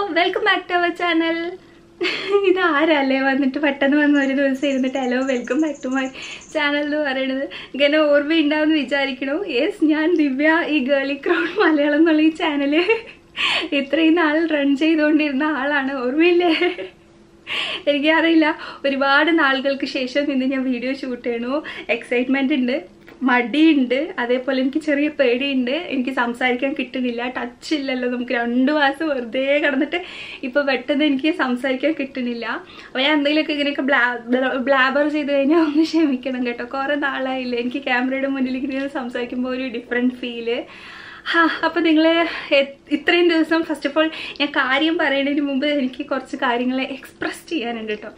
Welcome back to our channel ഇത് ആരല്ലേ വന്നിട്ട് പെട്ടെന്ന് വന്ന് ഒരു ദിവസം ഇരുന്നിട്ട് hello welcome back to my channel എന്ന് പറയുന്നത് ഇങ്ങനെ ഓർമ്മയുണ്ടാവുമെന്ന് വിചാരിക്കണു യെസ് ഞാൻ ദിവ്യ ഈ ഗേളി ക്രൗഡ് മലയാളം എന്നുള്ള ഈ ചാനല് ഇത്രയും നാൾ റൺ ചെയ്തുകൊണ്ടിരുന്ന ആളാണ് ഓർമ്മയില്ലേ എനിക്കറിയില്ല ഒരുപാട് നാളുകൾക്ക് ശേഷം ഇന്ന് ഞാൻ വീഡിയോ ഷൂട്ട് ചെയ്യണു എക്സൈറ്റ്മെന്റ് ഉണ്ട് മടിയുണ്ട് അതേപോലെ എനിക്ക് ചെറിയ പേടിയുണ്ട് എനിക്ക് സംസാരിക്കാൻ കിട്ടുന്നില്ല ടച്ച് ഇല്ലല്ലോ നമുക്ക് രണ്ടു മാസം വെറുതെ കിടന്നിട്ട് ഇപ്പൊ പെട്ടെന്ന് എനിക്ക് സംസാരിക്കാൻ കിട്ടുന്നില്ല അപ്പോൾ ഞാൻ എന്തെങ്കിലുമൊക്കെ ഇങ്ങനെയൊക്കെ ബ്ലാ ബ്ലാബർ ചെയ്ത് കഴിഞ്ഞാൽ ഒന്ന് ക്ഷമിക്കണം കേട്ടോ കുറേ നാളായില്ലേ എനിക്ക് ക്യാമറയുടെ മുന്നിൽ ഇങ്ങനെ സംസാരിക്കുമ്പോൾ ഒരു ഡിഫറെൻറ്റ് ഫീല് ഹാ അപ്പോൾ നിങ്ങൾ ഇത്രയും ദിവസം ഫസ്റ്റ് ഓഫ് ഓൾ ഞാൻ കാര്യം പറയുന്നതിന് മുമ്പ് എനിക്ക് കുറച്ച് കാര്യങ്ങൾ എക്സ്പ്രസ് ചെയ്യാനുണ്ട് കേട്ടോ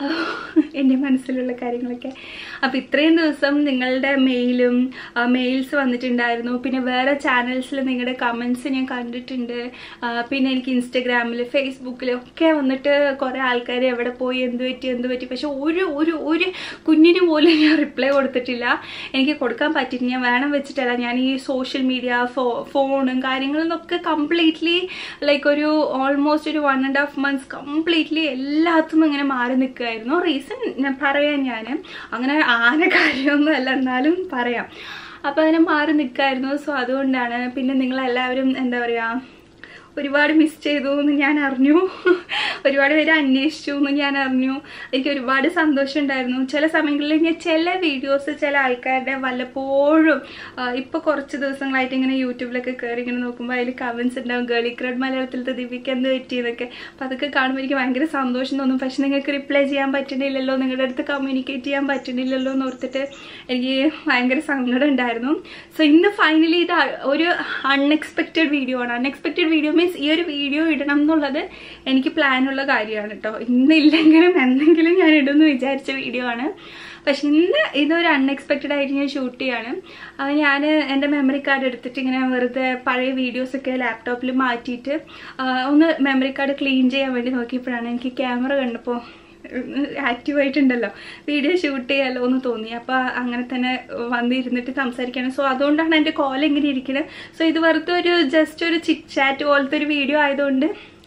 എൻ്റെ മനസ്സിലുള്ള കാര്യങ്ങളൊക്കെ അപ്പോൾ ഇത്രയും ദിവസം നിങ്ങളുടെ മെയിലും മെയിൽസ് വന്നിട്ടുണ്ടായിരുന്നു പിന്നെ വേറെ ചാനൽസിൽ നിങ്ങളുടെ കമൻസ് ഞാൻ കണ്ടിട്ടുണ്ട് ആ, പിന്നെ എനിക്ക് ഇൻസ്റ്റഗ്രാമിൽ ഫേസ്ബുക്കിൽ ഒക്കെ വന്നിട്ട് കുറേ ആൾക്കാർ എവിടെ പോയി എന്ത് പറ്റി എന്ത് പറ്റി പക്ഷെ ഒരു ഒരു ഒരു കുഞ്ഞിന് പോലും ഞാൻ റിപ്ലൈ കൊടുത്തിട്ടില്ല എനിക്ക് കൊടുക്കാൻ പറ്റില്ല ഞാൻ വേണം വെച്ചിട്ടല്ല ഞാൻ ഈ സോഷ്യൽ മീഡിയ ഫോ ഫോണും കാര്യങ്ങളിലൊക്കെ കംപ്ലീറ്റ്ലി ലൈക്ക് ഒരു ഓൾമോസ്റ്റ് ഒരു one and half months completely എല്ലാത്തുനിന്നും ഇങ്ങനെ മാറി നിൽക്കുമായിരുന്നു റീസൺ ഞാൻ പറയാം ഞാൻ അങ്ങനെ ആന കാര്യമൊന്നും അല്ല എന്നാലും പറയാം അപ്പോൾ അങ്ങനെ മാറി നിൽക്കുമായിരുന്നു സോ അതുകൊണ്ടാണ് പിന്നെ നിങ്ങളെല്ലാവരും എന്താ പറയുക ഒരുപാട് മിസ് ചെയ്തു എന്ന് ഞാൻ അറിഞ്ഞു ഒരുപാട് പേര് അന്വേഷിച്ചു എന്ന് ഞാൻ അറിഞ്ഞു എനിക്ക് ഒരുപാട് സന്തോഷം ഉണ്ടായിരുന്നു ചില സമയങ്ങളിൽ ഞാൻ ചില വീഡിയോസ് ചില ആൾക്കാരുടെ വല്ലപ്പോഴും ഇപ്പോൾ കുറച്ച് ദിവസങ്ങളായിട്ട് ഇങ്ങനെ യൂട്യൂബിലൊക്കെ കയറി ഇങ്ങനെ നോക്കുമ്പോൾ അതിൽ കമൻസ് ഉണ്ടാവും ഗേളി ക്രഡ് മലയാളത്തിലത്തെ ദിവ്യക്ക് എന്ത് പറ്റിയെന്നൊക്കെ അപ്പോൾ അതൊക്കെ കാണുമ്പോൾ എനിക്ക് ഭയങ്കര സന്തോഷം തോന്നും പക്ഷെ നിങ്ങൾക്ക് റിപ്ലൈ ചെയ്യാൻ പറ്റുന്നില്ലല്ലോ നിങ്ങളുടെ അടുത്ത് കമ്മ്യൂണിക്കേറ്റ് ചെയ്യാൻ പറ്റുന്നില്ലല്ലോ എന്ന് ഓർത്തിട്ട് എനിക്ക് ഭയങ്കര സങ്കടം ഉണ്ടായിരുന്നു സോ ഇന്ന് ഫൈനലി ഇത് ഒരു അൺഎക്സ്പെക്റ്റഡ് വീഡിയോ ആണ് അൺഎക്സ്പെക്റ്റഡ് വീഡിയോ മീൻസ് ഈ ഒരു വീഡിയോ ഇടണം എന്നുള്ളത് എനിക്ക് പ്ലാനുള്ള കാര്യമാണ് കേട്ടോ ഇന്നില്ലെങ്കിലും എന്തെങ്കിലും ഞാൻ ഇടുമെന്ന് വിചാരിച്ച വീഡിയോ ആണ് പക്ഷെ ഇന്ന് ഇതൊരു അൺഎക്സ്പെക്റ്റഡ് ആയിട്ട് ഞാൻ ഷൂട്ട് ചെയ്യാണ് അത് ഞാൻ എൻ്റെ മെമ്മറി കാർഡ് എടുത്തിട്ട് ഇങ്ങനെ വെറുതെ പഴയ വീഡിയോസൊക്കെ ലാപ്ടോപ്പിൽ മാറ്റിയിട്ട് ആ, ഒന്ന് മെമ്മറി കാർഡ് ക്ലീൻ ചെയ്യാൻ വേണ്ടി നോക്കിയപ്പോഴാണ് എനിക്ക് ക്യാമറ കണ്ടപ്പോൾ ആക്റ്റീവായിട്ടുണ്ടല്ലോ വീഡിയോ ഷൂട്ട് ചെയ്യാമല്ലോ എന്ന് തോന്നി അപ്പോൾ അങ്ങനെ തന്നെ വന്നിരുന്നിട്ട് സംസാരിക്കണം സോ അതുകൊണ്ടാണ് എൻ്റെ കോൾ ഇങ്ങനെ ഇരിക്കുന്നത് സോ ഇത് വെറുതെ ഒരു ജസ്റ്റ് ഒരു ചിറ്റ് ചാറ്റ് പോലത്തെ ഒരു വീഡിയോ ആയതുകൊണ്ട്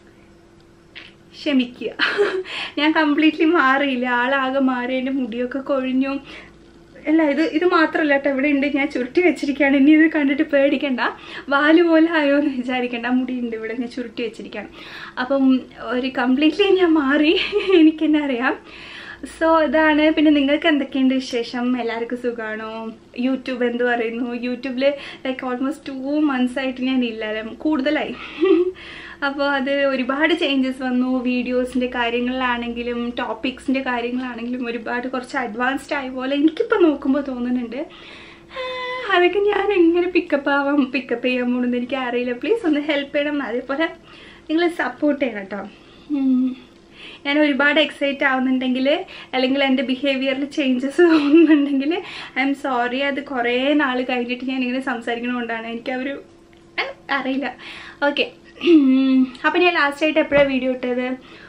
ക്ഷമിക്കുക ഞാൻ കംപ്ലീറ്റ്ലി മാറിയില്ല ആളാകെ മാറി എൻ്റെ മുടിയൊക്കെ കൊഴിഞ്ഞു അല്ല ഇത് ഇത് മാത്രമല്ല കേട്ടോ ഇവിടെ ഉണ്ട് ഞാൻ ചുരുട്ടി വെച്ചിരിക്കുകയാണ് ഇനി ഇത് കണ്ടിട്ട് പേടിക്കണ്ട വാല് പോലെ ആയോ എന്ന് വിചാരിക്കണ്ട മുടിയുണ്ട് ഇവിടെ ഞാൻ ചുരുട്ടി വെച്ചിരിക്കുകയാണ് അപ്പം ഒരു കംപ്ലീറ്റ്ലി ഞാൻ മാറി എനിക്കെന്നെ അറിയാം സോ ഇതാണ് പിന്നെ നിങ്ങൾക്ക് എന്തൊക്കെയുണ്ട് വിശേഷം എല്ലാവർക്കും സുഖമാണോ യൂട്യൂബ് എന്ത് പറയുന്നു യൂട്യൂബിൽ ലൈക്ക് ഓൾമോസ്റ്റ് ടു മന്ത്സ് ആയിട്ട് ഞാൻ ഇല്ല കൂടുതലായി അപ്പോൾ അത് ഒരുപാട് ചേഞ്ചസ് വന്നു വീഡിയോസിൻ്റെ കാര്യങ്ങളിലാണെങ്കിലും ടോപ്പിക്സിൻ്റെ കാര്യങ്ങളാണെങ്കിലും ഒരുപാട് കുറച്ച് അഡ്വാൻസ്ഡ് ആയ പോലെ എനിക്കിപ്പോൾ നോക്കുമ്പോൾ തോന്നുന്നുണ്ട് ആ, അതൊക്കെ ഞാൻ എങ്ങനെ പിക്കപ്പ് ആവാം പിക്കപ്പ് ചെയ്യാൻ പോകുന്നത് എനിക്ക് അറിയില്ല പ്ലീസ് ഒന്ന് ഹെൽപ്പ് ചെയ്യണം അതേപോലെ നിങ്ങൾ സപ്പോർട്ട് ചെയ്യണം കേട്ടോ ഉം. ഞാൻ ഒരുപാട് എക്സൈറ്റ് ആവുന്നുണ്ടെങ്കിൽ അല്ലെങ്കിൽ എൻ്റെ ബിഹേവിയറിൽ ചേഞ്ചസ് തോന്നുന്നുണ്ടെങ്കിൽ ഐ എം സോറി അത് കുറേ നാൾ കഴിഞ്ഞിട്ട് ഞാൻ ഇങ്ങനെ സംസാരിക്കണതുകൊണ്ടാണ് എനിക്ക് ആ ഒരു ഏ, അറിയില്ല ഓക്കെ അപ്പം ഞാൻ ലാസ്റ്റ് ആയിട്ട് എപ്പോഴാണ് വീഡിയോ ഇട്ടത്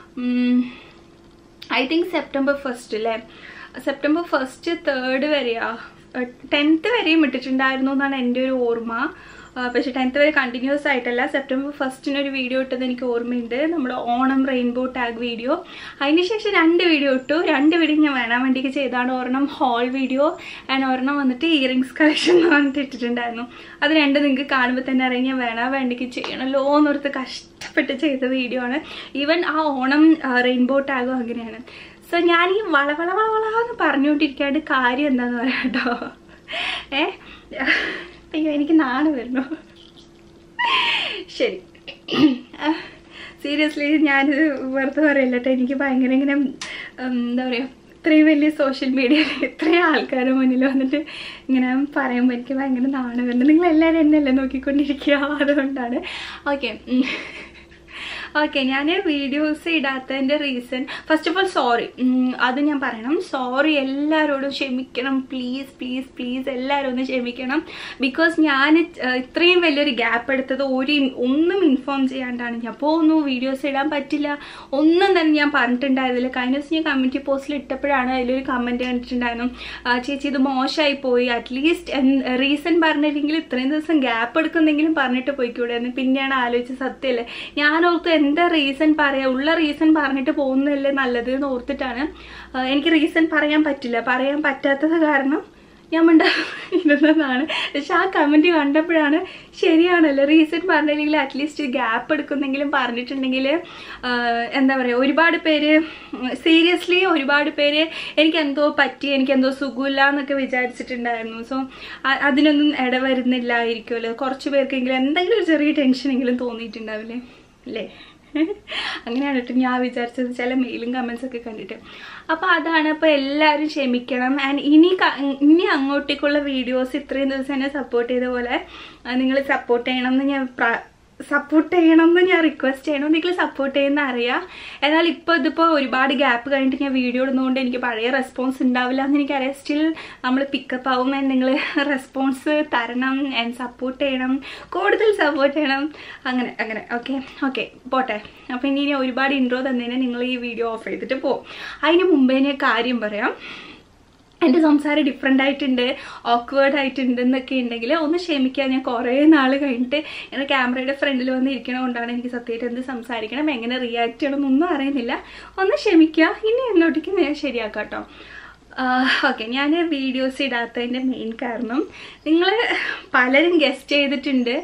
ഐ തിങ്ക് സെപ്റ്റംബർ ഫസ്റ്റ് അല്ലേ സെപ്റ്റംബർ ഫസ്റ്റ് തേർഡ് വരെയാ ടെൻത്ത് വരെയും ഇട്ടിട്ടുണ്ടായിരുന്നു എന്നാണ് എൻ്റെ ഒരു ഓർമ്മ ആ, പക്ഷെ ടെൻത്ത് വരെ കണ്ടിന്യൂസ് ആയിട്ടല്ല സെപ്റ്റംബർ ഫസ്റ്റിന് ഒരു വീഡിയോ ഇട്ടത് എനിക്ക് ഓർമ്മയുണ്ട് നമ്മുടെ ഓണം റെയിൻബോ ടാഗ് വീഡിയോ അതിനുശേഷം രണ്ട് വീഡിയോ ഇട്ടു രണ്ട് വീഡിയോ ഞാൻ വേണം വേണ്ടിക്ക് ചെയ്താണ് ഒരെണ്ണം ഹോൾ വീഡിയോ ആൻഡ് ഒരെണ്ണം വന്നിട്ട് ഇയറിങ്സ് കളക്ഷൻ എന്ന് പറഞ്ഞിട്ട് ഇട്ടിട്ടുണ്ടായിരുന്നു അത് രണ്ട് നിങ്ങൾക്ക് കാണുമ്പോൾ തന്നെ അറിയാം ഞാൻ വേണം വേണ്ടിക്ക് ചെയ്യണമല്ലോ എന്നോർത്ത് കഷ്ടപ്പെട്ട് ചെയ്ത വീഡിയോ ആണ് ഈവൻ ആ ഓണം റെയിൻബോ ടാഗും അങ്ങനെയാണ് സോ ഞാൻ ഈ വളവള വളവള എന്ന് പറഞ്ഞുകൊണ്ടിരിക്കാണ്ട് കാര്യം എന്താന്ന് പറയാം കേട്ടോ ഏ അയ്യോ എനിക്ക് നാണ് വരുന്നു ശരി സീരിയസ്ലി ഞാനിത് വെറുതെ പറയില്ല കേട്ടോ എനിക്ക് ഭയങ്കര ഇങ്ങനെ ഉം, എന്താ പറയുക ഇത്രയും വലിയ സോഷ്യൽ മീഡിയയിൽ ഇത്രയും ആൾക്കാരുടെ മുന്നിൽ വന്നിട്ട് ഇങ്ങനെ പറയുമ്പോൾ എനിക്ക് ഭയങ്കര നാണ് വരുന്നത് നിങ്ങളെല്ലാവരും എന്നെയല്ലേ നോക്കിക്കൊണ്ടിരിക്കുക അതുകൊണ്ടാണ് ഓക്കെ ഓക്കെ ഞാൻ വീഡിയോസ് ഇടാത്തതിൻ്റെ reason first of all sorry അത് ഞാൻ പറയണം സോറി എല്ലാവരോടും ക്ഷമിക്കണം പ്ലീസ് പ്ലീസ് പ്ലീസ് എല്ലാവരും ഒന്ന് ക്ഷമിക്കണം ബിക്കോസ് ഞാൻ ഏഹ്, ഇത്രയും വലിയൊരു ഗ്യാപ്പ് എടുത്തത് ഒരു ഇൻ- ഒന്നും ഇൻഫോം ചെയ്യാണ്ടാണ് ഞാൻ പോകുന്നു വീഡിയോസ് ഇടാൻ പറ്റില്ല ഒന്നും തന്നെ ഞാൻ പറഞ്ഞിട്ടുണ്ടായിരുന്നില്ല കഴിഞ്ഞ ദിവസം ഞാൻ കമ്മ്യൂണിറ്റി പോസ്റ്റിൽ ഇട്ടപ്പോഴാണ് അതിലൊരു കമൻറ്റ് കണ്ടിട്ടുണ്ടായിരുന്നു ആ, ചേച്ചി ഇത് മോശമായി പോയി അറ്റ്ലീസ്റ്റ് റീസൺ പറഞ്ഞില്ലെങ്കിൽ ഇത്രയും ദിവസം ഗ്യാപ്പ് എടുക്കുന്നെങ്കിലും പറഞ്ഞിട്ട് പോയിക്കൂടെ എന്ന് പിന്നെയാണ് ആലോചിച്ച് സത്യമല്ലേ ഞാൻ ഓർത്ത് എന്താ റീസൺ പറയാ ഉള്ള റീസൺ പറഞ്ഞിട്ട് പോകുന്നതല്ലേ നല്ലത് എന്ന് ഓർത്തിട്ടാണ് ആ, എനിക്ക് റീസൺ പറയാൻ പറ്റില്ല പറയാൻ പറ്റാത്തത് കാരണം ഞാൻ മിണ്ട ഇരുന്നതാണ് പക്ഷെ ആ കമൻറ്റ് കണ്ടപ്പോഴാണ് ശരിയാണല്ലോ റീസൺ പറഞ്ഞില്ലെങ്കിൽ അറ്റ്ലീസ്റ്റ് ഗ്യാപ്പ് എടുക്കുന്നെങ്കിലും പറഞ്ഞിട്ടുണ്ടെങ്കിൽ എന്താ പറയുക ഒരുപാട് പേര് സീരിയസ്ലി ഒരുപാട് പേര് എനിക്ക് എന്തോ പറ്റി എനിക്ക് എന്തോ സുഖമില്ല എന്നൊക്കെ വിചാരിച്ചിട്ടുണ്ടായിരുന്നു സോ അതിനൊന്നും ഇടവരുന്നില്ലായിരിക്കുമല്ലോ കുറച്ച് പേർക്കെങ്കിലും എന്തെങ്കിലും ഒരു ചെറിയ ടെൻഷനെങ്കിലും തോന്നിയിട്ടുണ്ടാവില്ലേ അല്ലേ അങ്ങനെയാണ് കേട്ടോ ഞാൻ വിചാരിച്ചത് ചില മെയിലും കമൻസ് ഒക്കെ കണ്ടിട്ട് അപ്പോൾ അതാണ് അപ്പോൾ എല്ലാവരും ക്ഷമിക്കണം ആൻഡ് ഇനി ക- ഇനി അങ്ങോട്ടേക്കുള്ള വീഡിയോസ് ഇത്രയും ദിവസം എന്നെ സപ്പോർട്ട് ചെയ്ത പോലെ നിങ്ങൾ സപ്പോർട്ട് ചെയ്യണം എന്ന് ഞാൻ പ്ര- സപ്പോർട്ട് ചെയ്യണം എന്ന് ഞാൻ റിക്വസ്റ്റ് ചെയ്യണം നിങ്ങൾ സപ്പോർട്ട് ചെയ്യുന്ന അറിയാം എന്നാൽ ഇപ്പോൾ ഇതിപ്പോൾ ഒരുപാട് ഗ്യാപ്പ് കഴിഞ്ഞിട്ട് ഞാൻ വീഡിയോ ഇടുന്നതുകൊണ്ട് എനിക്ക് പഴയ റെസ്പോൺസ് ഉണ്ടാവില്ല എന്ന് എനിക്കറിയാം സ്റ്റിൽ നമ്മൾ പിക്കപ്പ് ആവും ആൻഡ് നിങ്ങൾ റെസ്പോൺസ് തരണം ആൻഡ് സപ്പോർട്ട് ചെയ്യണം കൂടുതൽ സപ്പോർട്ട് ചെയ്യണം അങ്ങനെ അങ്ങനെ ഓക്കെ ഓക്കെ പോട്ടെ അപ്പോൾ ഇനി ഇനി ഒരുപാട് ഇൻട്രോ തന്നതിന് നിങ്ങൾ ഈ വീഡിയോ ഓഫ് ചെയ്തിട്ട് പോകും അതിന് മുമ്പേ ഞാൻ കാര്യം പറയാം എൻ്റെ സംസാരം ഡിഫറെൻ്റ് ആയിട്ടുണ്ട് ഓക്വേർഡ് ആയിട്ടുണ്ട് എന്നൊക്കെ ഉണ്ടെങ്കിൽ ഒന്ന് ക്ഷമിക്കുക ഞാൻ കുറേ നാൾ കഴിഞ്ഞിട്ട് ഇങ്ങനെ ക്യാമറയുടെ ഫ്രണ്ടിൽ വന്ന് ഇരിക്കണതുകൊണ്ടാണ് എനിക്ക് സത്യമായിട്ട് എന്ത് സംസാരിക്കണം എങ്ങനെ റിയാക്ട് ചെയ്യണം എന്നൊന്നും അറിയുന്നില്ല ഒന്ന് ക്ഷമിക്കുക ഇനി എന്നോട്ടേക്ക് ഞാൻ ശരിയാക്കാം കേട്ടോ ഓക്കെ ഞാൻ വീഡിയോസ് ഇടാത്തതിൻ്റെ മെയിൻ കാരണം നിങ്ങൾ പലരും ഗസ്റ്റ് ചെയ്തിട്ടുണ്ട്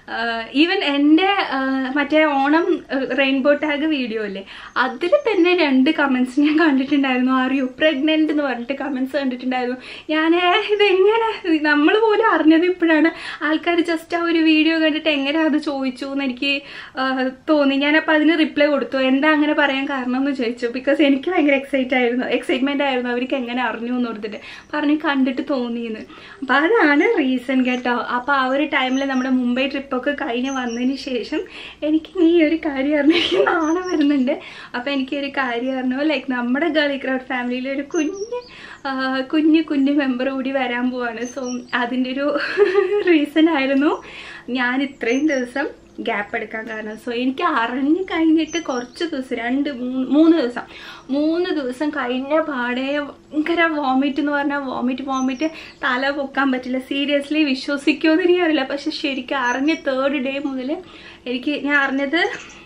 ഈവൻ എൻ്റെ മറ്റേ ഓണം റെയിൻബോ ടാഗ് വീഡിയോ അല്ലേ അതിൽ തന്നെ രണ്ട് കമൻസ് ഞാൻ കണ്ടിട്ടുണ്ടായിരുന്നു ആർ യു പ്രഗ്നൻ്റ് എന്ന് പറഞ്ഞിട്ട് കമൻസ് കണ്ടിട്ടുണ്ടായിരുന്നു ഞാൻ ഇതെങ്ങനെ നമ്മൾ പോലും അറിഞ്ഞത് ഇപ്പോഴാണ് ആൾക്കാർ ജസ്റ്റ് ആ ഒരു വീഡിയോ കണ്ടിട്ട് എങ്ങനെ അത് ചോദിച്ചു എന്ന് എനിക്ക് ആ, തോന്നി ഞാനപ്പോൾ അതിന് റിപ്ലൈ കൊടുത്തു എന്താ അങ്ങനെ പറയാൻ കാരണം എന്ന് ചോദിച്ചു ബിക്കോസ് എനിക്ക് ഭയങ്കര എക്സൈറ്റ് ആയിരുന്നു എക്സൈറ്റ്മെൻ്റ് ആയിരുന്നു അവർക്ക് എങ്ങനെ അറിഞ്ഞു എന്ന് ഓർത്തിട്ട് പറഞ്ഞു കണ്ടിട്ട് തോന്നിയെന്ന് അപ്പോൾ അതാണ് റീസൺ കേട്ടോ അപ്പോൾ ആ ഒരു ടൈമിൽ നമ്മുടെ മുംബൈ ട്രിപ്പൊക്കെ കഴിഞ്ഞ് വന്നതിന് ശേഷം എനിക്ക് ഈ ഒരു കാര്യം അറിഞ്ഞ എനിക്ക് നാളെ വരുന്നുണ്ട് അപ്പോൾ എനിക്ക് ഒരു കാര്യം അറിഞ്ഞു ലൈക്ക് നമ്മുടെ ഗേളി ക്രൗഡ് ഫാമിലിയിൽ ഒരു കുഞ്ഞ് ആ, കുഞ്ഞ് കുഞ്ഞ് മെമ്പർ കൂടി വരാൻ പോവാണ് സോ അതിൻ്റെ ഒരു റീസൺ ആയിരുന്നു ഞാൻ ഇത്രയും ദിവസം ഗ്യാപ്പ് എടുക്കാൻ കാരണം സോ എനിക്ക് അറിഞ്ഞു കഴിഞ്ഞിട്ട് കുറച്ച് ദിവസം രണ്ട് മൂന്ന് മൂന്ന് ദിവസം മൂന്ന് ദിവസം കഴിഞ്ഞ പാടെ ഭയങ്കര വോമിറ്റ് എന്ന് പറഞ്ഞാൽ വോമിറ്റ് വോമിറ്റ് തല പൊക്കാൻ പറ്റില്ല സീരിയസ്ലി വിശ്വസിക്കുമെന്ന് എനിക്ക് അറിയില്ല പക്ഷെ ശരിക്കും അറിഞ്ഞ തേർഡ് ഡേ മുതൽ എനിക്ക് ഞാൻ അറിഞ്ഞത്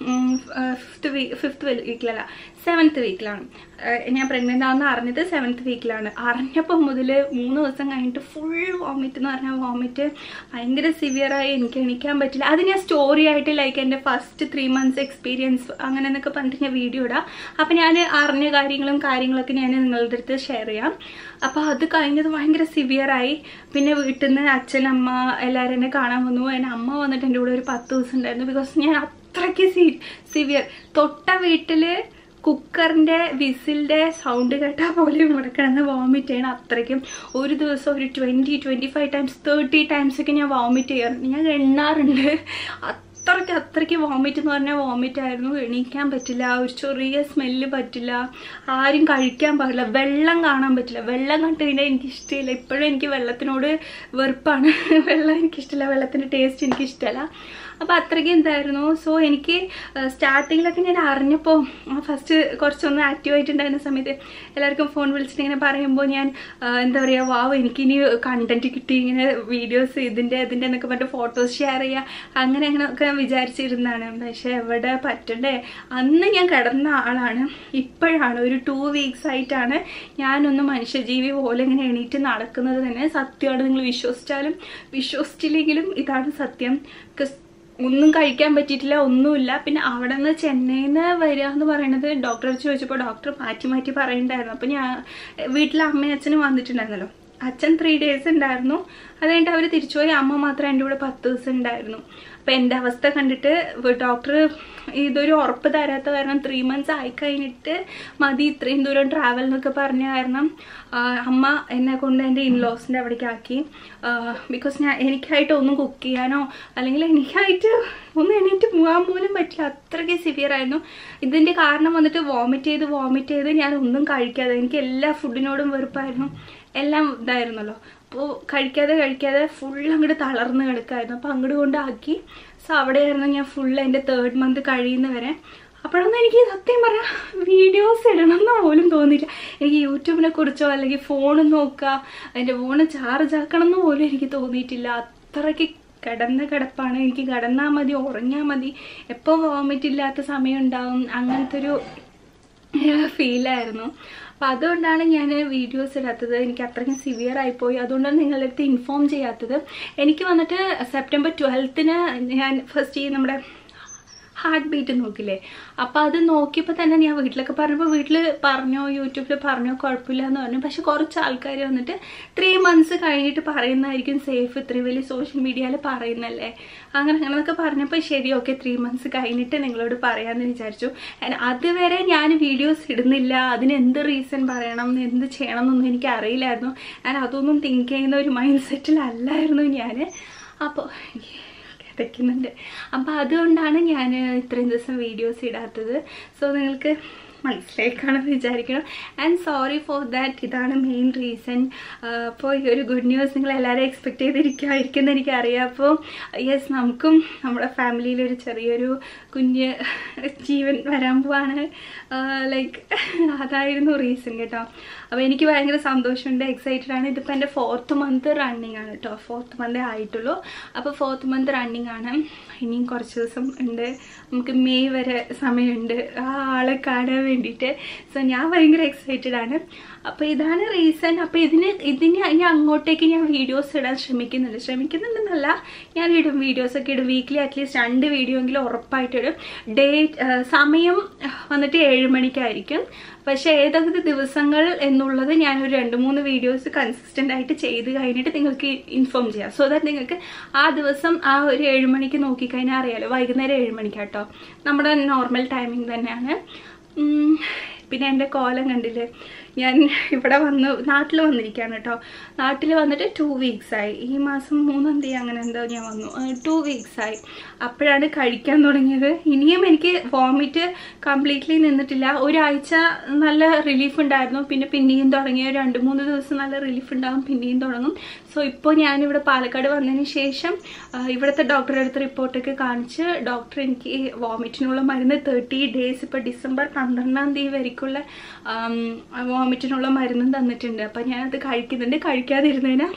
ഫിഫ്ത്ത് വീക്ക് ഫിഫ്ത്ത് വീക്കിലല്ല സെവൻത്ത് വീക്കിലാണ് ഞാൻ പ്രഗ്നൻ്റ് ആണെന്ന് അറിഞ്ഞത് സെവൻത്ത് വീക്കിലാണ് അറിഞ്ഞപ്പോൾ മുതൽ മൂന്ന് ദിവസം കഴിഞ്ഞിട്ട് ഫുൾ വോമിറ്റ് എന്ന് പറഞ്ഞാൽ വോമിറ്റ് ഭയങ്കര സിവിയറായി എനിക്ക് എണീക്കാൻ പറ്റില്ല അത് ഞാൻ സ്റ്റോറി ആയിട്ട് ലൈക്ക് എൻ്റെ ഫസ്റ്റ് ത്രീ മന്ത്സ് എക്സ്പീരിയൻസ് അങ്ങനെ എന്നൊക്കെ പറഞ്ഞിട്ട് ഞാൻ വീഡിയോ ഇടാം അപ്പോൾ ഞാൻ അറിഞ്ഞ കാര്യങ്ങളും കാര്യങ്ങളൊക്കെ ഞാൻ നിങ്ങളുടെ അടുത്ത് ഷെയർ ചെയ്യാം അപ്പോൾ അത് കഴിഞ്ഞത് ഭയങ്കര സിവിയറായി പിന്നെ വീട്ടിൽ നിന്ന് അച്ഛൻ അമ്മ എല്ലാവരും എന്നെ കാണാൻ വന്നു എൻ്റെ അമ്മ വന്നിട്ട് എൻ്റെ കൂടെ ഒരു പത്ത് ദിവസം ഉണ്ടായിരുന്നു ബിക്കോസ് ഞാൻ അത്രയ്ക്ക് സി സിവിയർ തൊട്ട വീട്ടിൽ കുക്കറിൻ്റെ വിസിലിൻ്റെ സൗണ്ട് കേട്ടാൽ പോലെ ഇവിടെ കിടന്ന് വോമിറ്റ് ചെയ്യണം അത്രയ്ക്കും ഒരു ദിവസം ഒരു twenty twenty five times thirty times ഒക്കെ ഞാൻ വോമിറ്റ് ചെയ്യാറുണ്ട് ഞാൻ എണ്ണാറുണ്ട് അത്രയ്ക്ക് അത്രയ്ക്ക് വോമിറ്റ് എന്ന് പറഞ്ഞാൽ വോമിറ്റ് ആയിരുന്നു എണീക്കാൻ പറ്റില്ല ഒരു ചെറിയ സ്മെല്ല് പറ്റില്ല ആരും കഴിക്കാൻ പാടില്ല വെള്ളം കാണാൻ പറ്റില്ല വെള്ളം കണ്ടു കഴിഞ്ഞാൽ എനിക്ക് ഇഷ്ടമില്ല ഇപ്പോഴും എനിക്ക് വെള്ളത്തിനോട് വെറുപ്പാണ് വെള്ളം എനിക്കിഷ്ടമില്ല വെള്ളത്തിൻ്റെ ടേസ്റ്റ് എനിക്കിഷ്ടമല്ല അപ്പോൾ അത്രയ്ക്ക് എന്തായിരുന്നു സോ എനിക്ക് സ്റ്റാർട്ടിങ്ങിലൊക്കെ ഞാൻ അറിഞ്ഞപ്പോൾ ഫസ്റ്റ് കുറച്ചൊന്ന് ആക്റ്റീവ് ആയിട്ടുണ്ടായിരുന്ന സമയത്ത് എല്ലാവർക്കും ഫോൺ വിളിച്ചിട്ട് ഇങ്ങനെ പറയുമ്പോൾ ഞാൻ ആ, എന്താ പറയുക വാവ് എനിക്കിനി കണ്ടന്റ് കിട്ടി ഇങ്ങനെ വീഡിയോസ് ഇതിൻ്റെ ഇതിൻ്റെ എന്നൊക്കെ പറഞ്ഞിട്ട് ഫോട്ടോസ് ഷെയർ ചെയ്യുക അങ്ങനെ അങ്ങനെയൊക്കെ വിചാരിച്ചിരുന്നതാണ് പക്ഷേ എവിടെ പറ്റണ്ടേ അന്ന് ഞാൻ കിടന്ന ആളാണ് ഇപ്പോഴാണ് ഒരു ടു വീക്സ് ആയിട്ടാണ് ഞാനൊന്ന് മനുഷ്യജീവി പോലെ ഇങ്ങനെ എണീറ്റ് നടക്കുന്നത് തന്നെ സത്യമാണ് നിങ്ങൾ വിശ്വസിച്ചാലും വിശ്വസിച്ചില്ലെങ്കിലും ഇതാണ് സത്യം ബിക്കോസ് ഒന്നും കഴിക്കാൻ പറ്റിയിട്ടില്ല ഒന്നുമില്ല പിന്നെ അവിടെ നിന്ന് ചെന്നൈയിൽ നിന്ന് വരിക എന്ന് പറയുന്നത് ഡോക്ടറെ ചോദിച്ചപ്പോൾ ഡോക്ടർ മാറ്റി മാറ്റി പറയുന്നുണ്ടായിരുന്നു അപ്പോൾ ഞാൻ വീട്ടിൽ അമ്മയും അച്ഛനും വന്നിട്ടുണ്ടായിരുന്നല്ലോ അച്ഛൻ ത്രീ ഡേയ്സ് ഉണ്ടായിരുന്നു അത് കഴിഞ്ഞിട്ട് അവർ തിരിച്ചുപോയി അമ്മ മാത്രം എൻ്റെ കൂടെ പത്ത് ദിവസം ഉണ്ടായിരുന്നു അപ്പം എൻ്റെ അവസ്ഥ കണ്ടിട്ട് ഡോക്ടർ ഇതൊരു ഉറപ്പ് തരാത്ത കാരണം ത്രീ മന്ത്സ് ആയി കഴിഞ്ഞിട്ട് മതി ഇത്രയും ദൂരം ട്രാവൽ എന്നൊക്കെ പറഞ്ഞ കാരണം ആ, അമ്മ എന്നെ കൊണ്ട് എൻ്റെ ഇൻലോസിൻ്റെ അവിടേക്ക് ആക്കി ബിക്കോസ് ഞാൻ എനിക്കായിട്ട് ഒന്നും കുക്ക് ചെയ്യാനോ അല്ലെങ്കിൽ എനിക്കായിട്ട് ഒന്നും എണീറ്റ് പോകാൻ പോലും പറ്റില്ല അത്രയ്ക്ക് സിവിയർ ആയിരുന്നു ഇതിൻ്റെ കാരണം വന്നിട്ട് വോമിറ്റ് ചെയ്ത് വോമിറ്റ് ചെയ്ത് ഞാൻ ഒന്നും കഴിക്കാതെ എനിക്ക് എല്ലാ ഫുഡിനോടും വെറുപ്പായിരുന്നു എല്ലാം ഇതായിരുന്നല്ലോ അപ്പോൾ കഴിക്കാതെ കഴിക്കാതെ ഫുൾ അങ്ങോട്ട് തളർന്ന് കിടക്കായിരുന്നു അപ്പോൾ അങ്ങോട്ട് കൊണ്ടാക്കി സോ അവിടെയായിരുന്നു ഞാൻ ഫുൾ എൻ്റെ തേർഡ് മന്ത് കഴിയുന്നവരെ അപ്പോഴൊന്നും എനിക്ക് സത്യം പറയാം വീഡിയോസ് ഇടണം എന്ന് പോലും തോന്നിയില്ല എനിക്ക് യൂട്യൂബിനെ കുറിച്ചോ അല്ലെങ്കിൽ ഫോൺ നോക്കുക എൻ്റെ ഫോണ് ചാർജ് ആക്കണം എന്ന് പോലും എനിക്ക് തോന്നിയിട്ടില്ല അത്രയ്ക്ക് കിടന്ന കിടപ്പാണ് എനിക്ക് കിടന്നാൽ മതി ഉറങ്ങിയാൽ മതി എപ്പോൾ വോമിറ്റ് ഇല്ലാത്ത സമയം ഉണ്ടാവും അങ്ങനത്തെ ഒരു ഫീലായിരുന്നു അപ്പോൾ അതുകൊണ്ടാണ് ഞാൻ വീഡിയോസ് ഇടാത്തത് എനിക്ക് അത്രയ്ക്കും സിവിയർ ആയിപ്പോയി അതുകൊണ്ടാണ് നിങ്ങളുടെ അടുത്ത് ഇൻഫോം ചെയ്യാത്തത് എനിക്ക് വന്നിട്ട് സെപ്റ്റംബർ ട്വൽത്തിന് ഞാൻ ഫസ്റ്റ് ഈ നമ്മുടെ ഹാർട്ട് ബീറ്റ് നോക്കില്ലേ അപ്പോൾ അത് നോക്കിയപ്പോൾ തന്നെ ഞാൻ വീട്ടിലൊക്കെ പറഞ്ഞപ്പോൾ വീട്ടിൽ പറഞ്ഞോ യൂട്യൂബിൽ പറഞ്ഞോ കുഴപ്പമില്ല എന്ന് പറഞ്ഞു പക്ഷെ കുറച്ച് ആൾക്കാർ വന്നിട്ട് ത്രീ മന്ത്സ് കഴിഞ്ഞിട്ട് പറയുന്നതായിരിക്കും സേഫ് ഇത്രയും വലിയ സോഷ്യൽ മീഡിയയിൽ പറയുന്നല്ലേ അങ്ങനെ അങ്ങനെയൊക്കെ പറഞ്ഞപ്പോൾ ശരി ഓക്കെ ത്രീ മന്ത്സ് കഴിഞ്ഞിട്ട് നിങ്ങളോട് പറയാമെന്ന് വിചാരിച്ചു And അതുവരെ ഞാൻ വീഡിയോസ് ഇടുന്നില്ല അതിന് എന്ത് റീസൺ പറയണം എന്ത് ചെയ്യണം എന്നൊന്നും എനിക്ക് അറിയില്ലായിരുന്നു ഞാൻ അതൊന്നും തിങ്ക് ചെയ്യുന്ന ഒരു മൈൻഡ് സെറ്റിലല്ലായിരുന്നു ഞാൻ അപ്പോൾ കിതയ്ക്കുന്നുണ്ട് അപ്പോൾ അതുകൊണ്ടാണ് ഞാൻ ഇത്രയും ദിവസം വീഡിയോസ് ഇടാത്തത് സോ നിങ്ങൾക്ക് മനസ്സിലാക്കാണെന്ന് വിചാരിക്കണം ആൻഡ് സോറി ഫോർ ദാറ്റ് ഇതാണ് മെയിൻ റീസൺ അപ്പോൾ ഈ ഒരു ഗുഡ് ന്യൂസ് നിങ്ങൾ എല്ലാവരും എക്സ്പെക്ട് ചെയ്തിരിക്കുമായിരിക്കും എന്ന് എനിക്കറിയാം അപ്പോൾ യെസ് നമുക്കും നമ്മുടെ ഫാമിലിയിൽ ഒരു ചെറിയൊരു കുഞ്ഞ് ജീവൻ വരാൻ പോവാണ് ലൈക്ക് അതായിരുന്നു റീസൺ കേട്ടോ അപ്പോൾ എനിക്ക് ഭയങ്കര സന്തോഷമുണ്ട് എക്സൈറ്റഡ് ആണ് ഇതിപ്പോൾ എൻ്റെ ഫോർത്ത് മന്ത് റണ്ണിങ് ആണ് കേട്ടോ ഫോർത്ത് മന്തേ ആയിട്ടുള്ളൂ അപ്പോൾ ഫോർത്ത് മന്ത് റണ്ണിങ് ആണ് ഇനിയും കുറച്ച് ദിവസം ഉണ്ട് നമുക്ക് മെയ് വരെ സമയമുണ്ട് ആ ആളെ കാണാൻ വേണ്ടിയിട്ട് സോ ഞാൻ ഭയങ്കര എക്സൈറ്റഡ് ആണ് അപ്പോൾ ഇതാണ് റീസൺ അപ്പോൾ ഇതിന് ഇതിന് ഇനി അങ്ങോട്ടേക്ക് ഞാൻ വീഡിയോസ് ഇടാൻ ശ്രമിക്കുന്നുണ്ട് ശ്രമിക്കുന്നുണ്ടെന്നല്ല ഞാൻ ഇടും വീഡിയോസൊക്കെ ഇടും വീക്ക്ലി അറ്റ്ലീസ്റ്റ് രണ്ട് വീഡിയോ എങ്കിലും ഉറപ്പായിട്ട് ഇടും ഡേറ്റ് സമയം വന്നിട്ട് ഏഴ് മണിക്കായിരിക്കും പക്ഷേ ഏതൊക്കെ ദിവസങ്ങൾ എന്നുള്ളത് ഞാനൊരു രണ്ട് മൂന്ന് വീഡിയോസ് കൺസിസ്റ്റൻ്റ് ആയിട്ട് ചെയ്ത് കഴിഞ്ഞിട്ട് നിങ്ങൾക്ക് ഇൻഫോം ചെയ്യാം സോ ദാറ്റ് നിങ്ങൾക്ക് ആ ദിവസം ആ ഒരു ഏഴ് മണിക്ക് നോക്കിക്കഴിഞ്ഞാൽ അറിയാലോ വൈകുന്നേരം ഏഴ് മണിക്കാട്ടോ നമ്മുടെ നോർമൽ ടൈമിംഗ് തന്നെയാണ് ഉം, പിന്നെ എൻ്റെ കോലം കണ്ടില്ലേ ഞാൻ ഇവിടെ വന്ന് നാട്ടിൽ വന്നിരിക്കുകയാണ് കേട്ടോ നാട്ടിൽ വന്നിട്ട് ടു ആയി ഈ മാസം മൂന്നാം തീയതി അങ്ങനെ എന്തോ ഞാൻ വന്നു ടു ആയി അപ്പോഴാണ് കഴിക്കാൻ തുടങ്ങിയത് ഇനിയും എനിക്ക് വോമിറ്റ് കംപ്ലീറ്റ്ലി നിന്നിട്ടില്ല ഒരാഴ്ച നല്ല റിലീഫ് ഉണ്ടായിരുന്നു പിന്നെ പിന്നെയും തുടങ്ങിയ ഒരു രണ്ട് മൂന്ന് ദിവസം നല്ല റിലീഫ് ഉണ്ടാകും പിന്നെയും തുടങ്ങും സോ ഇപ്പോൾ ഞാനിവിടെ പാലക്കാട് വന്നതിന് ശേഷം ആ, ഇവിടുത്തെ ഡോക്ടറെ അടുത്ത് റിപ്പോർട്ടൊക്കെ കാണിച്ച് ഡോക്ടർ എനിക്ക് വോമിറ്റിനുള്ള മരുന്ന് തേർട്ടി ഡേയ്സ് ഇപ്പോൾ ഡിസംബർ പന്ത്രണ്ടാം തീയതി വരയ്ക്കുള്ള വോമിറ്റിനുള്ള മരുന്നും തന്നിട്ടുണ്ട് അപ്പം ഞാനത് കഴിക്കുന്നുണ്ട് കഴിക്കാതിരുന്നതിന്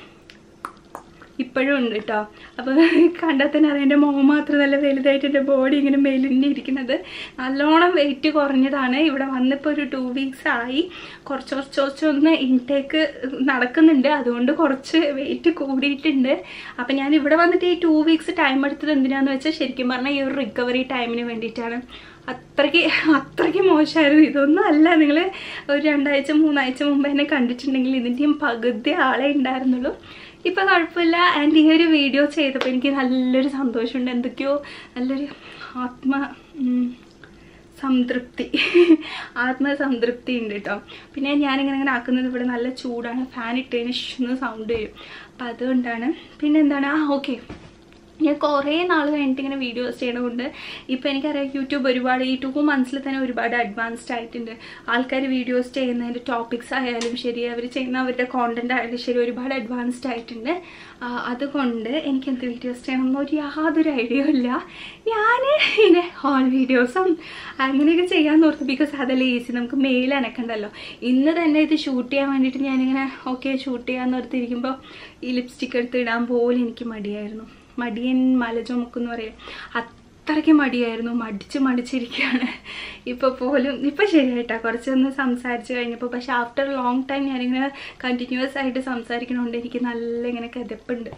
ഇപ്പോഴും ഉണ്ട് കേട്ടോ അപ്പോൾ കണ്ടാൽ തന്നെ അറിയാം എൻ്റെ മോൻ മാത്രം നല്ല വലുതായിട്ട് എൻ്റെ ബോഡി ഇങ്ങനെ മെലിഞ്ഞിരിക്കുന്നത് നല്ലോണം വെയിറ്റ് കുറഞ്ഞതാണ് ഇവിടെ വന്നിപ്പോൾ ഒരു ടു വീക്സ് ആയി കുറച്ച് കുറച്ച് കുറച്ചൊന്ന് ഇൻടേക്ക് നടക്കുന്നുണ്ട് അതുകൊണ്ട് കുറച്ച് വെയിറ്റ് കൂടിയിട്ടുണ്ട് അപ്പം ഞാൻ ഇവിടെ വന്നിട്ട് ഈ ടു വീക്സ് ടൈം എടുത്തത് എന്തിനാന്ന് വെച്ചാൽ ശരിക്കും പറഞ്ഞാൽ ഈ ഒരു റിക്കവറി ടൈമിന് വേണ്ടിയിട്ടാണ് അത്രയ്ക്ക് അത്രയ്ക്ക് മോശമായിരുന്നു ഇതൊന്നും അല്ല നിങ്ങൾ ഒരു രണ്ടാഴ്ച മൂന്നാഴ്ച മുമ്പ് എന്നെ കണ്ടിട്ടുണ്ടെങ്കിൽ ഇതിൻ്റെയും പകുതി ആളെ ഉണ്ടായിരുന്നുള്ളൂ ഇപ്പം കുഴപ്പമില്ല ആൻഡ് ഈ ഒരു വീഡിയോ ചെയ്തപ്പോൾ എനിക്ക് നല്ലൊരു സന്തോഷമുണ്ട് എന്തൊക്കെയോ നല്ലൊരു ആത്മ ഉം, സംതൃപ്തി ആത്മസംതൃപ്തി ഉണ്ട് കേട്ടോ പിന്നെ ഞാനിങ്ങനെ ഇങ്ങനെ ആക്കുന്നത് ഇവിടെ നല്ല ചൂടാണ് ഫാൻ ഇട്ടതിന് ഇഷ്ന്ന് സൗണ്ട് വരും അപ്പം അതുകൊണ്ടാണ് പിന്നെ എന്താണ് ആ ഓക്കെ ഞാൻ കുറേ നാൾ കഴിഞ്ഞിട്ട് ഇങ്ങനെ വീഡിയോസ് ചെയ്യണമുണ്ട് ഇപ്പോൾ എനിക്കറിയാം യൂട്യൂബ് ഒരുപാട് ഈ ടു മന്ത്സിൽ തന്നെ ഒരുപാട് അഡ്വാൻസ്ഡ് ആയിട്ടുണ്ട് ആൾക്കാർ വീഡിയോസ് ചെയ്യുന്നതിൻ്റെ ടോപ്പിക്സ് ആയാലും ശരി അവർ ചെയ്യുന്ന അവരുടെ കോണ്ടന്റ് ആയാലും ശരി ഒരുപാട് അഡ്വാൻസ്ഡ് ആയിട്ടുണ്ട് ആ, അതുകൊണ്ട് എനിക്ക് എന്ത് വീഡിയോസ് ചെയ്യണമെന്ന് ഒരു യാതൊരു ഐഡിയ ഇല്ല ഞാൻ ഇങ്ങനെ ഹോൾ വീഡിയോസും അങ്ങനെയൊക്കെ ചെയ്യാൻ ഓർത്തു ബിക്കോസ് അതല്ലേ ഈസി നമുക്ക് മെയിൽ അനക്കണ്ടല്ലോ ഇന്ന് തന്നെ ഇത് ഷൂട്ട് ചെയ്യാൻ വേണ്ടിയിട്ട് ഞാനിങ്ങനെ ഓക്കെ ഷൂട്ട് ചെയ്യാന്ന് ഓർത്തിരിക്കുമ്പോൾ ഈ ലിപ്സ്റ്റിക് എടുത്ത് ഇടാൻ പോലും എനിക്ക് മടിയായിരുന്നു മടിയൻ മലചുമക്കെന്ന് പറയും അത്രയ്ക്ക് മടിയായിരുന്നു മടിച്ച് മടിച്ചിരിക്കുകയാണ് ഇപ്പോൾ പോലും ഇപ്പോൾ ശരിയായിട്ടാ കുറച്ചൊന്ന് സംസാരിച്ച് കഴിഞ്ഞപ്പോൾ പക്ഷേ ആഫ്റ്റർ ലോങ് ടൈം ഞാനിങ്ങനെ കണ്ടിന്യൂസ് ആയിട്ട് സംസാരിക്കണോണ്ട് എനിക്ക് നല്ല ഇങ്ങനെ കിതപ്പുണ്ട്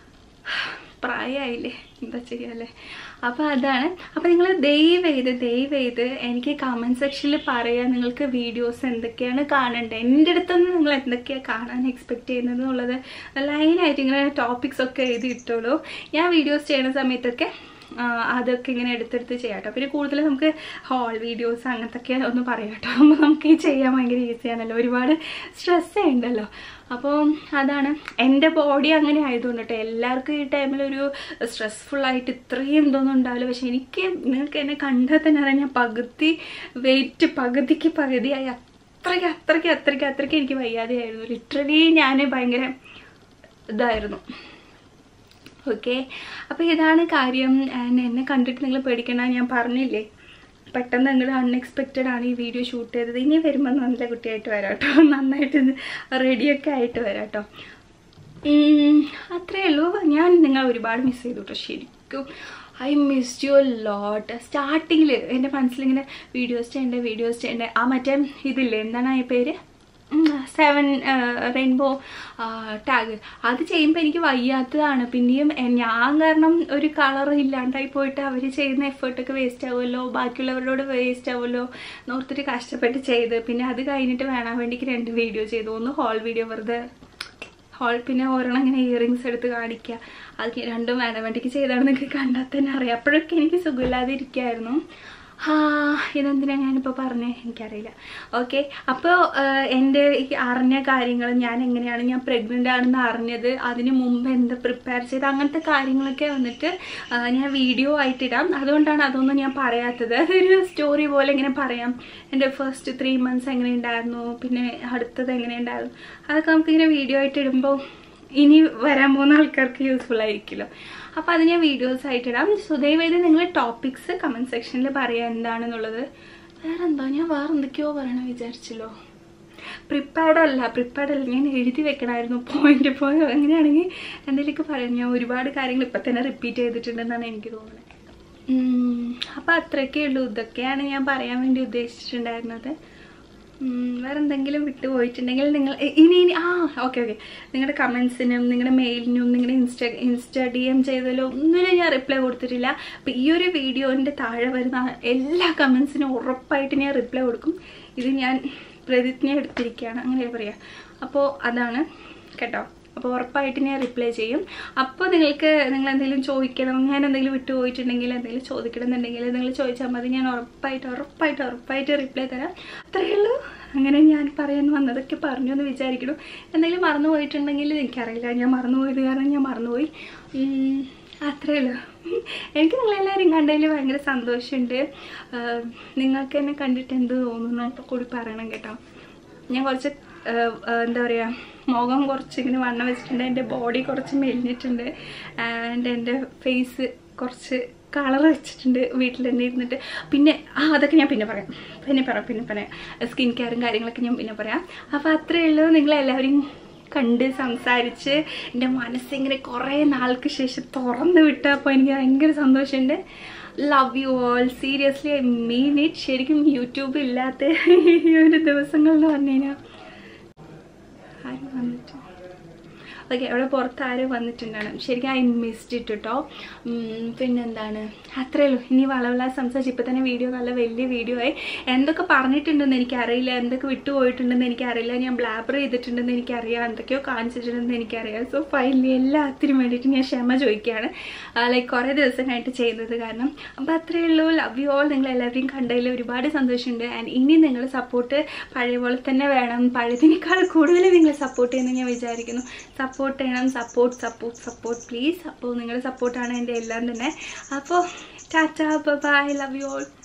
പ്രായമായില്ലേ എന്താ ചെയ്യാല്ലേ അപ്പോൾ അതാണ് അപ്പോൾ നിങ്ങൾ ദയവ് ചെയ്ത് ദയവ് ചെയ്ത് എനിക്ക് കമൻറ്റ് സെക്ഷനിൽ പറയാം നിങ്ങൾക്ക് വീഡിയോസ് എന്തൊക്കെയാണ് കാണേണ്ടത് എൻ്റെ അടുത്തുനിന്ന് നിങ്ങൾ എന്തൊക്കെയാണ് കാണാൻ എക്സ്പെക്റ്റ് ചെയ്യുന്നത് എന്നുള്ളത് ലൈനായിട്ട് ഇങ്ങനെ ടോപ്പിക്സ് ഒക്കെ എഴുതി ഇട്ടോളൂ ഞാൻ വീഡിയോസ് ചെയ്യുന്ന സമയത്തൊക്കെ ആ, അതൊക്കെ ഇങ്ങനെ എടുത്തെടുത്ത് ചെയ്യാം കേട്ടോ പിന്നെ കൂടുതൽ നമുക്ക് ഹോൾ വീഡിയോസ് അങ്ങനത്തൊക്കെ ഒന്ന് പറയാം കേട്ടോ അപ്പോൾ നമുക്ക് ഈ ചെയ്യാൻ ഭയങ്കര ഈസിയാണല്ലോ ഒരുപാട് സ്ട്രെസ് ഉണ്ടല്ലോ അപ്പോൾ അതാണ് എൻ്റെ ബോഡി അങ്ങനെ ആയതുകൊണ്ട് കേട്ടോ എല്ലാവർക്കും ഈ ടൈമിലൊരു സ്ട്രെസ്ഫുൾ ആയിട്ട് ഇത്രയും ഇതൊന്നും ഉണ്ടാവില്ല പക്ഷെ എനിക്ക് നിങ്ങൾക്ക് എന്നെ കണ്ടാൽ തന്നെ അറിയാം ഞാൻ പകുതി വെയിറ്റ് പകുതിക്ക് പകുതിയായി അത്രയ്ക്ക് അത്രയ്ക്ക് അത്രയ്ക്ക് അത്രയ്ക്ക് എനിക്ക് വയ്യാതെയായിരുന്നു ലിറ്ററലി ഞാൻ ഭയങ്കര ഇതായിരുന്നു ഓക്കെ അപ്പോൾ ഇതാണ് കാര്യം ആൻഡ് എന്നെ കണ്ടിട്ട് നിങ്ങൾ പേടിക്കണ്ട ഞാൻ പറഞ്ഞില്ലേ പെട്ടെന്ന് നിങ്ങൾ അൺഎക്സ്പെക്റ്റഡ് ആണ് ഈ വീഡിയോ ഷൂട്ട് ചെയ്തത് ഇനി വരുമ്പോൾ നല്ല കുട്ടിയായിട്ട് വരാം കേട്ടോ നന്നായിട്ട് റെഡിയൊക്കെ ആയിട്ട് വരാം കേട്ടോ ഉം, അത്രേ ഉള്ളൂ ഞാൻ നിങ്ങൾ ഒരുപാട് മിസ് ചെയ്തു കേട്ടോ ശരിക്കും ഐ മിസ് യു ലോട്ട് സ്റ്റാർട്ടിങ്ങിൽ എൻ്റെ മനസ്സിലിങ്ങനെ വീഡിയോസ് ചെയ്യണ്ടേ വീഡിയോസ് ചെയ്യണ്ടേ ആ മറ്റേ ഇതില്ലേ എന്താണ് ആ പേര് സെവൻ റെയിൻബോ ടാഗ് അത് ചെയ്യുമ്പോൾ എനിക്ക് വയ്യാത്തതാണ് പിന്നെയും എ- ഞാൻ കാരണം ഒരു കളർ ഇല്ലാണ്ടായി പോയിട്ട് അവർ ചെയ്യുന്ന എഫേർട്ടൊക്കെ വേസ്റ്റ് ആവുമല്ലോ ബാക്കിയുള്ളവരോട് വേസ്റ്റ് ആവുമല്ലോ നോർത്തിട്ട് കഷ്ടപ്പെട്ട് ചെയ്ത് പിന്നെ അത് കഴിഞ്ഞിട്ട് വേണം വേണ്ടിക്ക് രണ്ട് വീഡിയോ ചെയ്തു ഒന്ന് ഹോൾ വീഡിയോ വെറുതെ ഹോൾ പിന്നെ ഒരെണ്ണം ഇങ്ങനെ ഇയറിങ്സ് എടുത്ത് കാണിക്കുക അത് രണ്ടും വേണം വേണ്ടിക്ക് ചെയ്താണ് നിങ്ങൾക്ക് കണ്ടാൽ തന്നെ അറിയാം അപ്പോഴൊക്കെ എനിക്ക് സുഖമില്ലാതെ ഇരിക്കുമായിരുന്നു ആ ഇതെന്തിനാ ഞാനിപ്പോൾ പറഞ്ഞേ എനിക്കറിയില്ല ഓക്കെ അപ്പോൾ എൻ്റെ ഈ അറിഞ്ഞ കാര്യങ്ങൾ ഞാൻ എങ്ങനെയാണ് ഞാൻ പ്രഗ്നൻ്റ് ആണെന്ന് അറിഞ്ഞത് അതിന് മുമ്പ് എന്താ പ്രിപ്പയർ ചെയ്ത് അങ്ങനത്തെ കാര്യങ്ങളൊക്കെ വന്നിട്ട് ആ, ഞാൻ വീഡിയോ ആയിട്ടിടാം അതുകൊണ്ടാണ് അതൊന്നും ഞാൻ പറയാത്തത് അതൊരു സ്റ്റോറി പോലെ ഇങ്ങനെ പറയാം എൻ്റെ ഫസ്റ്റ് ത്രീ മന്ത്സ് എങ്ങനെ ഉണ്ടായിരുന്നു പിന്നെ അടുത്തത് എങ്ങനെ ഉണ്ടായിരുന്നു അതൊക്കെ നമുക്കിങ്ങനെ വീഡിയോ ആയിട്ട് ഇടുമ്പോൾ ഇനി വരാൻ പോകുന്ന ആൾക്കാർക്ക് യൂസ്ഫുൾ ആയിരിക്കുമല്ലോ അപ്പോൾ അത് ഞാൻ വീഡിയോസ് ആയിട്ടിടാം സോ ദയവേത് നിങ്ങൾ ടോപ്പിക്സ് കമൻറ്റ് സെക്ഷനിൽ പറയാം എന്താണെന്നുള്ളത് വേറെ എന്താ ഞാൻ വേറെ എന്തൊക്കെയോ പറയണം വിചാരിച്ചല്ലോ പ്രിപ്പയർഡ് അല്ല പ്രിപ്പയർഡ് അല്ല ഞാൻ എഴുതി വെക്കണമായിരുന്നു പോയിന്റ് പോയോ അങ്ങനെയാണെങ്കിൽ എന്തെങ്കിലുമൊക്കെ പറയാം ഞാൻ ഒരുപാട് കാര്യങ്ങൾ ഇപ്പം തന്നെ റിപ്പീറ്റ് ചെയ്തിട്ടുണ്ടെന്നാണ് എനിക്ക് തോന്നുന്നത് അപ്പോൾ അത്രയൊക്കെ ഉള്ളൂ ഇതൊക്കെയാണ് ഞാൻ പറയാൻ വേണ്ടി ഉദ്ദേശിച്ചിട്ടുണ്ടായിരുന്നത് ഉം, വേറെ എന്തെങ്കിലും വിട്ടുപോയിട്ടുണ്ടെങ്കിൽ നിങ്ങൾ ഇ- ഇനി ഇനി ആ ഓക്കെ ഓക്കെ നിങ്ങളുടെ കമൻസിനും നിങ്ങളുടെ മെയിലിനും നിങ്ങളുടെ ഇൻസ്റ്റ ഇൻസ്റ്റ ഡി എം ചെയ്തതിലോ ഒന്നിനും ഞാൻ റിപ്ലൈ കൊടുത്തിട്ടില്ല അപ്പോൾ ഈ ഒരു വീഡിയോൻ്റെ താഴെ വരുന്ന എല്ലാ കമൻസിനും ഉറപ്പായിട്ട് ഞാൻ റിപ്ലൈ കൊടുക്കും ഇത് ഞാൻ പ്രതിജ്ഞ എടുത്തിരിക്കുകയാണ് അങ്ങനെ പറയാം അപ്പോൾ അതാണ് കേട്ടോ അപ്പോൾ ഉറപ്പായിട്ട് ഞാൻ റിപ്ലൈ ചെയ്യും അപ്പോൾ നിങ്ങൾക്ക് നിങ്ങൾ എന്തെങ്കിലും ചോദിക്കണം ഞാൻ എന്തെങ്കിലും വിട്ടുപോയിട്ടുണ്ടെങ്കിൽ എന്തെങ്കിലും ചോദിക്കണം എന്നുണ്ടെങ്കിൽ നിങ്ങൾ ചോദിച്ചാൽ മതി ഞാൻ ഉറപ്പായിട്ട് ഉറപ്പായിട്ട് ഉറപ്പായിട്ട് റിപ്ലൈ തരാം അത്രയേ ഉള്ളൂ അങ്ങനെ ഞാൻ പറയാൻ വന്നതൊക്കെ പറഞ്ഞു എന്ന് വിചാരിക്കണം എന്തെങ്കിലും മറന്നു പോയിട്ടുണ്ടെങ്കിൽ എനിക്കറിയില്ല ഞാൻ മറന്നുപോയത് കാരണം ഞാൻ മറന്നുപോയി ഉം, അത്രയേ ഉള്ളൂ എനിക്ക് നിങ്ങളെല്ലാവരും കണ്ടതിൽ ഭയങ്കര സന്തോഷമുണ്ട് ആഹ് നിങ്ങൾക്ക് എന്നെ കണ്ടിട്ട് എന്ത് തോന്നുന്നു എന്നൊക്കെ കൂടി പറയണം കേട്ടോ ഞാൻ കുറച്ച് ആഹ് ആഹ് എന്താ പറയുക മുഖം കുറച്ച് ഇങ്ങനെ വണ്ണം വെച്ചിട്ടുണ്ട് എൻ്റെ ബോഡി കുറച്ച് മെലിഞ്ഞിട്ടുണ്ട് ആൻഡ് എൻ്റെ ഫേസ് കുറച്ച് കളർ വെച്ചിട്ടുണ്ട് വീട്ടിൽ തന്നെ ഇരുന്നിട്ട് പിന്നെ ആ അതൊക്കെ ഞാൻ പിന്നെ പറയാം പിന്നെ പറയാം പിന്നെ പറയാം സ്കിൻ കെയറും കാര്യങ്ങളൊക്കെ ഞാൻ പിന്നെ പറയാം അപ്പോൾ അത്രയേ ഉള്ളൂ നിങ്ങളെല്ലാവരും കണ്ട് സംസാരിച്ച് എൻ്റെ മനസ്സിങ്ങനെ കുറേ നാൾക്ക് ശേഷം തുറന്ന് വിട്ടപ്പോൾ എനിക്ക് ഭയങ്കര സന്തോഷമുണ്ട് love you all seriously I mean it ശരിക്കും യൂട്യൂബ് ഇല്ലാത്ത ഈ ഒരു ദിവസങ്ങൾ എന്ന് പറഞ്ഞു കഴിഞ്ഞാൽ ആരും വന്നിട്ട് ഓക്കെ അവിടെ പുറത്ത് ആരും വന്നിട്ടുണ്ടാണ് ശരിക്കും ഐ മിസ്ഡ് ഇട്ട് കേട്ടോ ഉം, പിന്നെന്താണ് അത്രേ ഉള്ളൂ ഇനി വളവള സംസാരിച്ച് ഇപ്പം തന്നെ വീഡിയോ നല്ല വലിയ വീഡിയോ ആയി എന്തൊക്കെ പറഞ്ഞിട്ടുണ്ടെന്ന് എനിക്കറിയില്ല എന്തൊക്കെ വിട്ടുപോയിട്ടുണ്ടെന്ന് എനിക്കറിയില്ല ഞാൻ ബ്ലാബർ ചെയ്തിട്ടുണ്ടെന്ന് എനിക്കറിയാം എന്തൊക്കെയോ കാണിച്ചിട്ടുണ്ടെന്ന് എനിക്കറിയാം സോ ഫൈനലി എല്ലാത്തിനും വേണ്ടിയിട്ട് ഞാൻ ക്ഷമ ചോദിക്കുകയാണ് ലൈക്ക് കുറേ ദിവസമായിട്ട് ചെയ്യുന്നത് കാരണം അപ്പോൾ അത്രയേ ഉള്ളൂ ലവ് യു ഓൾ നിങ്ങൾ എല്ലാവരെയും കണ്ടതിൽ ഒരുപാട് സന്തോഷമുണ്ട് ആൻഡ് ഇനി നിങ്ങൾ സപ്പോർട്ട് പഴയ പോലെ തന്നെ വേണം പഴയതിനേക്കാൾ കൂടുതൽ നിങ്ങൾ സപ്പോർട്ട് ചെയ്യുമെന്ന് ഞാൻ വിചാരിക്കുന്നു സപ്പോർട്ട് ചെയ്യണം സപ്പോർട്ട് സപ്പോർട്ട് സപ്പോർട്ട് പ്ലീസ് അപ്പോൾ നിങ്ങളുടെ സപ്പോർട്ടാണ് എൻ്റെ എല്ലാം തന്നെ അപ്പോൾ tata bye love you all